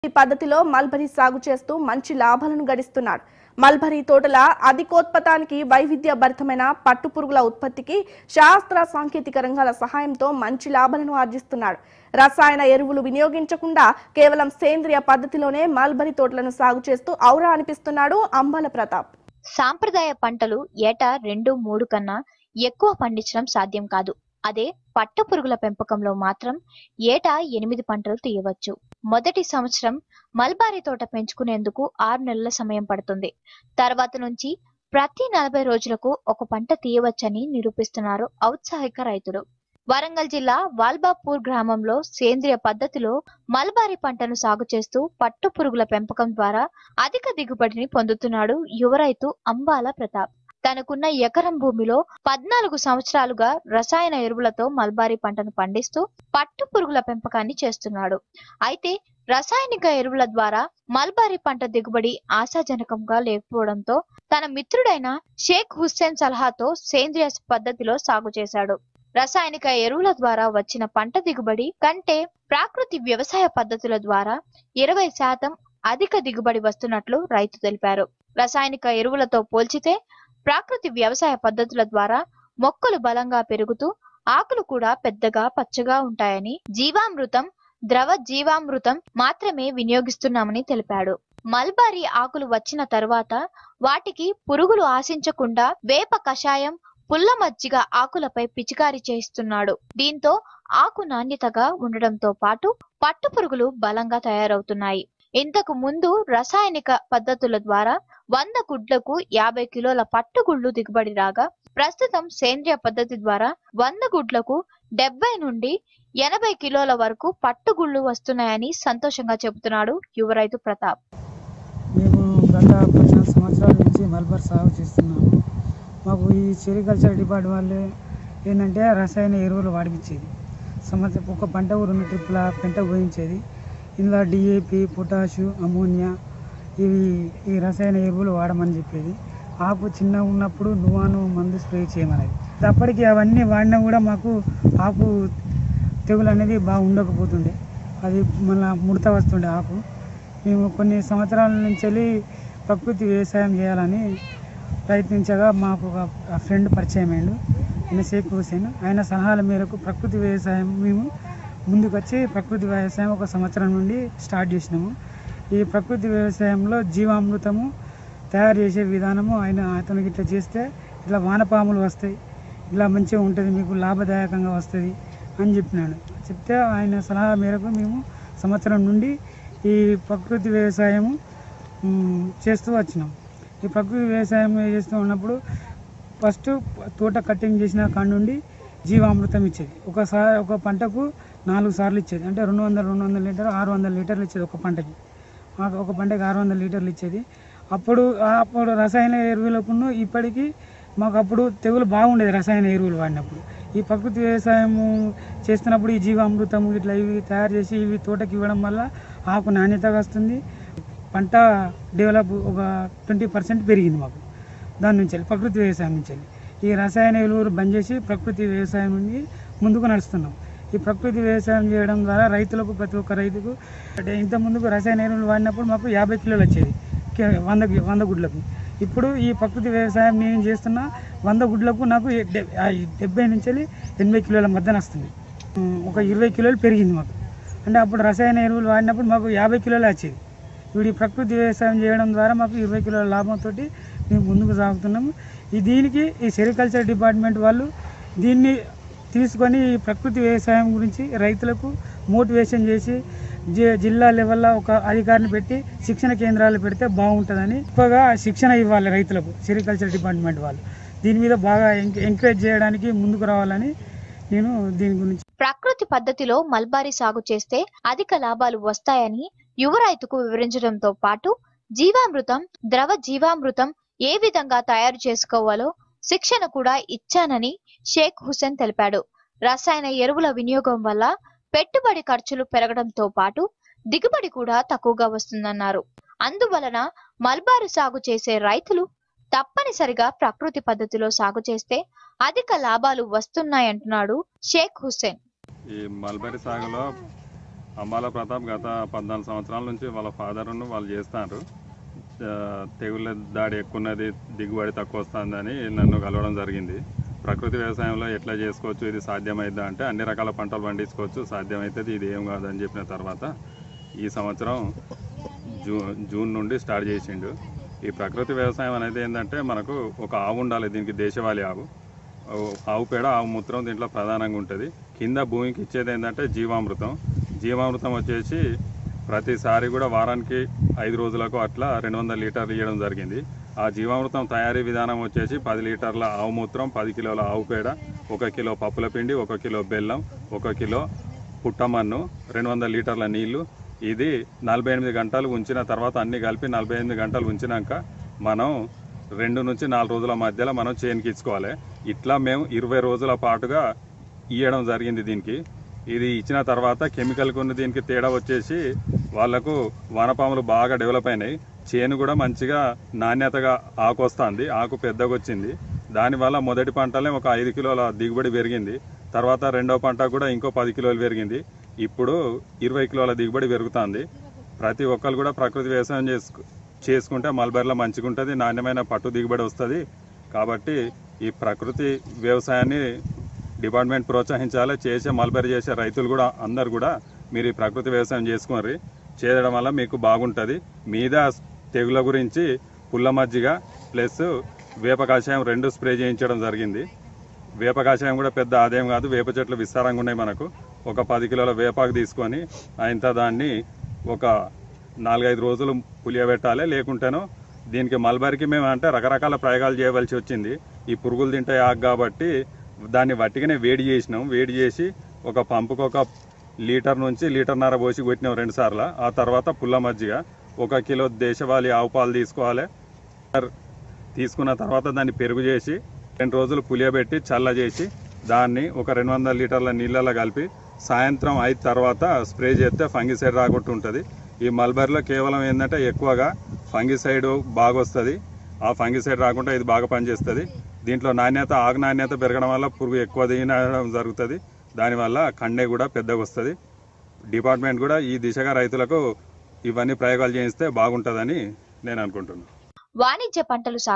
ఈ పద్ధతిలో మల్బరీ సాగు చేస్తూ మంచి లాభాలను గడిస్తున్నాడు మల్బరీ తోటల అధికోత్పత్తానికి వైవిధ్య భరితమైన పట్టు పురుగుల ఉత్పత్తికి శాస్త్ర సాంకేతిక రంగాల సహాయంతో మంచి లాభాలను ఆర్జిస్తున్నాడు రసాయన ఎరువులు వినియోగించకుండా కేవలం సేంద్రియ పద్ధతిలోనే మల్బరీ తోటలను సాగు చేస్తూ ఔరా అనిపిస్తున్నాడు అంబాల ప్రతాప్ సాంప్రదాయ పంటలు ఏటా రెండు మూడు కన్నా ఎక్కువ పండించడం సాధ్యం కాదు అదే పట్టు పురుగుల పెంపకంలో మాత్రం ఏటా ఎనిమిది పంటలు తీయవచ్చు మొదటి సంవత్సరం మల్బారీ తోట పెంచుకునేందుకు ఆరు నెలల సమయం పడుతుంది తర్వాత నుంచి ప్రతి నలభై రోజులకు ఒక పంట తీయవచ్చని నిరూపిస్తున్నారు ఔత్సాహిక రైతులు వరంగల్ జిల్లా వాల్బాపూర్ గ్రామంలో సేంద్రియ పద్ధతిలో మల్బారీ పంటను సాగు చేస్తూ పట్టు పురుగుల పెంపకం ద్వారా అధిక దిగుబడిని పొందుతున్నాడు యువ రైతు అంబాల ప్రతాప్ తనకున్న ఎకరం భూమిలో పద్నాలుగు సంవత్సరాలుగా రసాయన ఎరువులతో మల్బారీ పంటను పండిస్తూ పట్టు పురుగుల పెంపకాన్ని చేస్తున్నాడు అయితే రసాయనిక ఎరువుల ద్వారా మల్బారీ పంట దిగుబడి ఆశాజనకంగా లేకపోవడంతో తన మిత్రుడైన షేక్ హుస్సేన్ సలహాతో సేంద్రియ పద్ధతిలో సాగు చేశాడు రసాయనిక ఎరువుల ద్వారా వచ్చిన పంట దిగుబడి కంటే ప్రాకృతి వ్యవసాయ పద్ధతుల ద్వారా ఇరవై శాతం అధిక దిగుబడి వస్తున్నట్లు రైతు తెలిపారు రసాయనిక ఎరువులతో పోల్చితే ప్రాకృతి వ్యవసాయ పద్ధతుల ద్వారా మొక్కలు బలంగా పెరుగుతూ ఆకులు కూడా పెద్దగా పచ్చగా ఉంటాయని జీవామృతం ద్రవ జీవామృతం మాత్రమే వినియోగిస్తున్నామని తెలిపాడు మల్బారీ ఆకులు వచ్చిన తరువాత వాటికి పురుగులు ఆశించకుండా వేప కషాయం పుల్ల మజ్జిగ ఆకులపై పిచికారీ చేస్తున్నాడు దీంతో ఆకు నాణ్యతగా ఉండడంతో పాటు పట్టు పురుగులు బలంగా తయారవుతున్నాయి ఇంతకు ముందు రసాయనిక పద్ధతుల ద్వారా వంద గుడ్లకు యాభై కిలోల పట్టుగుళ్ళు దిగుబడి రాగా ప్రస్తుతం సేంద్రియ పద్ధతి ద్వారా వంద గుడ్లకు డెబ్బై నుండి ఎనభై కిలోల వరకు పట్టుగుళ్ళు వస్తున్నాయని సంతోషంగా చెబుతున్నాడు యువ రైతు ప్రతాప్ మేము గత పద్నాలుగు సంవత్సరాల నుంచి మల్బర్ సాగు చేస్తున్నాము మాకు ఈ సెరికల్చర్ డిపార్ట్మెంట్ వాళ్ళు ఏంటంటే రసాయన ఎరువులు వాడిపించేది సంవత్సరం ఒక పంట రెండు ట్రిప్పుల పెంట పోయించేది ఇందులో డిఏపి పొటాషు అమోనియా ఇవి ఈ రసాయన ఎరువులు వాడమని చెప్పేది ఆకు చిన్నగా ఉన్నప్పుడు నువ్వాను మందు స్ప్రే చేయమనేది అప్పటికి అవన్నీ వాడినా కూడా మాకు ఆకు తెగులు అనేది బాగా ఉండకపోతుండే అది మళ్ళీ ముడత వస్తుండే ఆకు మేము కొన్ని సంవత్సరాల నుంచి వెళ్ళి ప్రకృతి వ్యవసాయం చేయాలని ప్రయత్నించగా మాకు ఒక ఫ్రెండ్ పరిచయం అయ్యాడు ఆయన షేక్ హుసేన్ ఆయన సలహాల మేరకు ప్రకృతి వ్యవసాయం మేము ముందుకు వచ్చి ప్రకృతి వ్యవసాయం ఒక సంవత్సరం నుండి స్టార్ట్ చేసినాము ఈ ప్రకృతి వ్యవసాయంలో జీవామృతము తయారు చేసే విధానము ఆయన అతనికి ఇట్లా చేస్తే ఇట్లా వానపాములు వస్తాయి ఇట్లా మంచిగా ఉంటుంది మీకు లాభదాయకంగా వస్తుంది అని చెప్పినాడు చెప్తే ఆయన సలహా మేరకు మేము సంవత్సరం నుండి ఈ ప్రకృతి వ్యవసాయము మ్, చేస్తూ వచ్చినాం ఈ ప్రకృతి వ్యవసాయం చేస్తూ ఉన్నప్పుడు ఫస్ట్ తోట కటింగ్ చేసిన కాడ నుండి జీవామృతం ఇచ్చేది ఒకసారి ఒక పంటకు నాలుగు సార్లు ఇచ్చేది అంటే రెండు వందల రెండు వందల లీటర్ ఆరు వందల లీటర్లు ఇచ్చేది ఒక పంటకి మాకు ఒక పంటకి ఆరు వందల లీటర్లు ఇచ్చేది అప్పుడు అప్పుడు రసాయన ఎరువులకు ఇప్పటికీ మాకు అప్పుడు తెగులు బాగుండేది రసాయన ఎరువులు వాడినప్పుడు ఈ ప్రకృతి వ్యవసాయము చేస్తున్నప్పుడు ఈ జీవామృతము ఇట్లా ఇవి తయారు చేసి ఇవి తోటకి ఇవ్వడం వల్ల ఆకు నాణ్యతగా వస్తుంది పంట డెవలప్ ఒక ట్వంటీ పర్సెంట్ పెరిగింది మాకు దాని నుంచి వెళ్ళి ప్రకృతి వ్యవసాయం నుంచి వెళ్ళి ఈ రసాయన ఎరువులు బంద్ చేసి ప్రకృతి వ్యవసాయం నుండి ముందుకు నడుస్తున్నాం ఈ ప్రకృతి వ్యవసాయం చేయడం ద్వారా రైతులకు ప్రతి ఒక్క రైతుకు అంటే ఇంత ముందుకు రసాయన ఎరువులు వాడినప్పుడు మాకు యాభై కిలోలు వచ్చేది కే- వంద కి- వంద గుడ్లకు ఇప్పుడు ఈ ప్రకృతి వ్యవసాయం నేను చేస్తున్న వంద గుడ్లకు నాకు ఎ- డె- ఆ ఈ డెబ్బై నుంచి వెళ్ళి ఎనభై కిలోల మధ్యన వస్తుంది ఉమ్, ఒక ఇరవై కిలోలు పెరిగింది మాకు అంటే అప్పుడు రసాయన ఎరువులు వాడినప్పుడు మాకు యాభై కిలోలు వచ్చేది ఇప్పుడు ఈ ప్రకృతి వ్యవసాయం చేయడం ద్వారా మాకు ఇరవై కిలోల లాభంతో మేము ముందుకు సాగుతున్నాము ఈ దీనికి ఈ సెరికల్చర్ డిపార్ట్మెంట్ వాళ్ళు దీన్ని తీసుకొని ఈ ప్రకృతి వ్యవసాయం గురించి రైతులకు మోటివేషన్ చేసి జి- జిల్లా లెవెల్లో ఒక అధికారిని పెట్టి శిక్షణ కేంద్రాలు పెడితే బాగుంటుందని ఎక్కువగా శిక్షణ ఇవ్వాలి రైతులకు సెరికల్చర్ డిపార్ట్మెంట్ వాళ్ళు దీని మీద బాగా ఎంక- ఎంకరేజ్ చేయడానికి ముందుకు రావాలని నేను దీని గురించి ప్రకృతి పద్ధతిలో మల్బారీ సాగు చేస్తే అధిక లాభాలు వస్తాయని యువ రైతుకు వివరించడంతో పాటు జీవామృతం ద్రవ జీవామృతం ఏ విధంగా తయారు చేసుకోవాలో శిక్షణ కూడా ఇచ్చానని షేక్ హుసేన్ తెలిపాడు రసాయన ఎరువుల వినియోగం వల్ల పెట్టుబడి ఖర్చులు పెరగడంతో పాటు దిగుబడి కూడా తక్కువగా వస్తుందన్నారు అందువలన మల్బారు సాగు చేసే రైతులు తప్పనిసరిగా ప్రకృతి పద్ధతిలో సాగు చేస్తే అధిక లాభాలు వస్తున్నాయంటున్నాడు షేక్ హుసేన్ ఈ మల్బరీ సాగులో అంబాల ప్రతాప్ గత పద్నాలుగు సంవత్సరాల నుంచి వాళ్ళ ఫాదర్ను వాళ్ళు చేస్తారు ఆ, తెగుళ్ళ దాడి ఎక్కువ ఉన్నది దిగుబడి తక్కువ వస్తుందని నన్ను కలవడం జరిగింది ప్రకృతి వ్యవసాయంలో ఎట్లా చేసుకోవచ్చు ఇది సాధ్యమైద్దా అంటే అన్ని రకాల పంటలు పండించుకోవచ్చు సాధ్యమవుతుంది ఇది ఏం కాదని చెప్పిన తర్వాత ఈ సంవత్సరం జూ జూన్ నుండి స్టార్ట్ చేసిండు ఈ ప్రకృతి వ్యవసాయం అనేది ఏంటంటే మనకు ఒక ఆవు ఉండాలి దీనికి దేశవాళీ ఆవు ఆవు- ఆవు పేడ ఆవు మూత్రం దీంట్లో ప్రధానంగా ఉంటుంది కింద భూమికి ఇచ్చేది ఏంటంటే జీవామృతం జీవామృతం వచ్చేసి ప్రతిసారి కూడా వారానికి ఐదు రోజులకు అట్లా రెండు వందల లీటర్లు ఇవ్వడం జరిగింది ఆ జీవామృతం తయారీ విధానం వచ్చేసి పది లీటర్ల ఆవు మూత్రం పది కిలోల ఆవు పేడ ఒక కిలో పప్పుల పిండి ఒక కిలో బెల్లం ఒక కిలో పుట్టమన్ను రెండు వందల లీటర్ల నీళ్లు ఇది నలభై ఎనిమిది గంటలు ఉంచిన తర్వాత అన్ని కలిపి నలభై ఎనిమిది గంటలు ఉంచినాక మనం రెండు నుంచి నాలుగు రోజుల మధ్యలో మనం చేనుకి ఇచ్చుకోవాలి ఇట్లా మేము ఇరవై రోజుల పాటుగా ఇవ్వడం జరిగింది దీనికి ఇది ఇచ్చిన తర్వాత కెమికల్ కొన్ని దీనికి తేడా వచ్చేసి వాళ్ళకు వనపాములు బాగా డెవలప్ అయినాయి చేను కూడా మంచిగా నాణ్యతగా ఆకు వస్తుంది ఆకు పెద్దగా వచ్చింది దానివల్ల మొదటి పంటలే ఒక ఐదు కిలోల దిగుబడి పెరిగింది తర్వాత రెండో పంట కూడా ఇంకో పది కిలోలు పెరిగింది ఇప్పుడు ఇరవై కిలోల దిగుబడి పెరుగుతుంది ప్రతి ఒక్కరు కూడా ప్రకృతి వ్యవసాయం చేసుకు చేసుకుంటే మల్బరీలో మంచిగా ఉంటుంది నాణ్యమైన పట్టు దిగుబడి వస్తుంది కాబట్టి ఈ ప్రకృతి వ్యవసాయాన్ని డిపార్ట్మెంట్ ప్రోత్సహించాలి చేసే మల్బరీ చేసే రైతులు కూడా అందరు కూడా మీరు ఈ ప్రకృతి వ్యవసాయం చేసుకోరి చేయడం వల్ల మీకు బాగుంటుంది మీద తెగుల గురించి పుల్ల మజ్జిగ ప్లస్ వేప కషాయం రెండు స్ప్రే చేయించడం జరిగింది వేప కషాయం కూడా పెద్ద ఆదాయం కాదు వేప చెట్లు విస్తారంగా ఉన్నాయి మనకు ఒక పది కిలోల వేపాకు తీసుకొని ఇంత దాన్ని ఒక నాలుగైదు రోజులు పులియబెట్టాలి లేకుంటేనో దీనికి మల్బరీకి మేము అంటే రకరకాల ప్రయోగాలు చేయవలసి వచ్చింది ఈ పురుగులు తింటే ఆకు కాబట్టి దాన్ని వట్టిగానే వేడి చేసినాం వేడి చేసి ఒక పంపుకు ఒక లీటర్ నుంచి లీటర్న్నర పోసి కొట్టినాం రెండు సార్లు ఆ తర్వాత పుల్ల మజ్జిగ ఒక కిలో దేశవాళీ ఆవు పాలు తీసుకోవాలి తీసుకున్న తర్వాత దాన్ని పెరుగు చేసి రెండు రోజులు పులియబెట్టి చల్ల చేసి దాన్ని ఒక రెండు వందల లీటర్ల నీళ్ళలో కలిపి సాయంత్రం అయిన తర్వాత స్ప్రే చేస్తే ఫంగిసైడ్ రాకుండా ఉంటుంది ఈ మల్బరీలో కేవలం ఏంటంటే ఎక్కువగా ఫంగిసైడ్ బాగా వస్తుంది ఆ ఫంగిసైడ్ రాకుండా ఇది బాగా పనిచేస్తుంది దీంట్లో నాణ్యత ఆగు నాణ్యత పెరగడం వల్ల పురుగు ఎక్కువ తినడం జరుగుతుంది దానివల్ల కండే కూడా పెద్దగా వస్తుంది డిపార్ట్మెంట్ కూడా ఈ దిశగా రైతులకు ఇవన్నీ ప్రయోగాలు చేయిస్తే బాగుంటుందని నేను అనుకుంటున్నాను వాణిజ్య పంటలు